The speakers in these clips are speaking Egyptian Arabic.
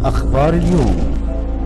أخبار اليوم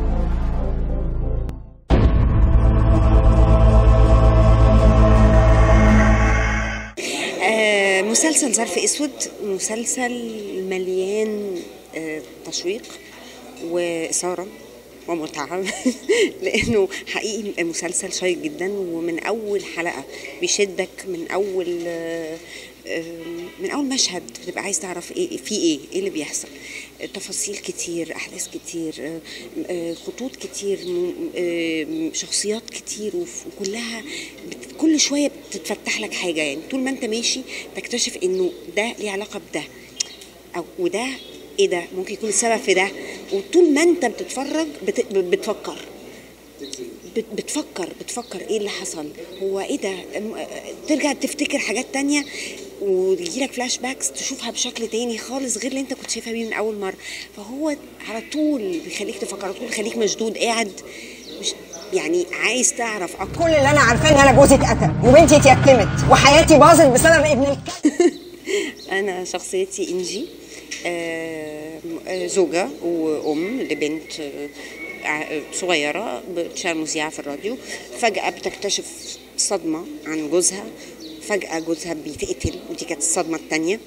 آه، مسلسل ظرف اسود مسلسل مليان آه، تشويق واثاره ومتعه لانه حقيقي مسلسل شيق جدا ومن اول حلقه بيشدك من اول آه، آه، من اول مشهد بتبقى عايز تعرف ايه في ايه ايه اللي بيحصل تفاصيل كتير احداث كتير آه، آه، خطوط كتير م- آه، شخصيات كتير وف- وكلها بت- كل شويه بتتفتح لك حاجه يعني طول ما انت ماشي تكتشف انه ده ليه علاقه بده او وده ايه ده ممكن يكون السبب في ده وطول ما انت بتتفرج بت... بتفكر بت... بتفكر بتفكر ايه اللي حصل هو ايه ده أم- ترجع تفتكر حاجات تانية ويجيلك فلاش باكس تشوفها بشكل تاني خالص غير اللي انت كنت شايفها بيه من اول مره فهو على طول بيخليك تفكر على طول بيخليك مشدود قاعد مش يعني عايز تعرف اكتر كل اللي انا عارفاه ان انا جوزي اتقتل وبنتي اتيتمت وحياتي باظت بسبب ابن الكلب أنا شخصيتي إنجي آه، آه، زوجة وأم لبنت آه، ع- صغيرة بتشتغل مذيعة في الراديو فجأة بتكتشف صدمة عن جوزها فجأة جوزها بيتقتل ودي كانت الصدمة التانية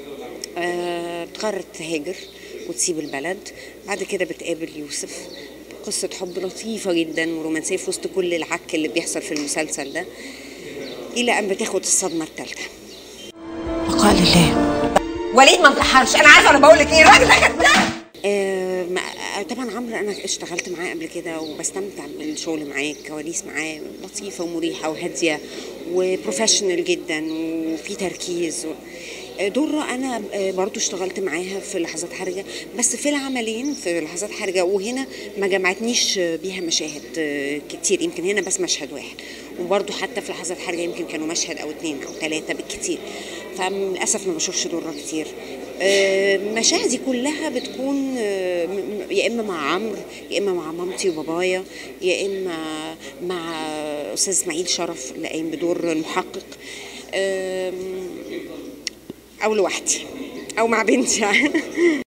آه، بتقرر تهاجر وتسيب البلد بعد كده بتقابل يوسف قصة حب لطيفة جدا ورومانسية في وسط كل العك اللي بيحصل في المسلسل ده إلى أن بتاخد الصدمة التالتة بقاء لله وليد ما انتحرش انا عارفه انا بقول لك ايه الراجل ده كذاب آه، ما- طبعا عمرو انا اشتغلت معاه قبل كده وبستمتع بالشغل معاه الكواليس معاه لطيفه ومريحه وهاديه وبروفيشنال جدا وفي تركيز و... آه، درة أنا آه، برضو اشتغلت معاها في لحظات حرجة بس في العملين في لحظات حرجة وهنا ما جمعتنيش آه، بيها مشاهد آه، كتير يمكن هنا بس مشهد واحد وبرضو حتى في لحظات حرجة يمكن كانوا مشهد أو اتنين أو ثلاثة بالكتير فللأسف ما بشوفش درة كتير آه، مشاهدي كلها بتكون آه، م- م- يا اما مع عمرو يا اما مع مامتي وبابايا يا اما مع استاذ اسماعيل شرف اللي قايم بدور المحقق آم، او لوحدي او مع بنتي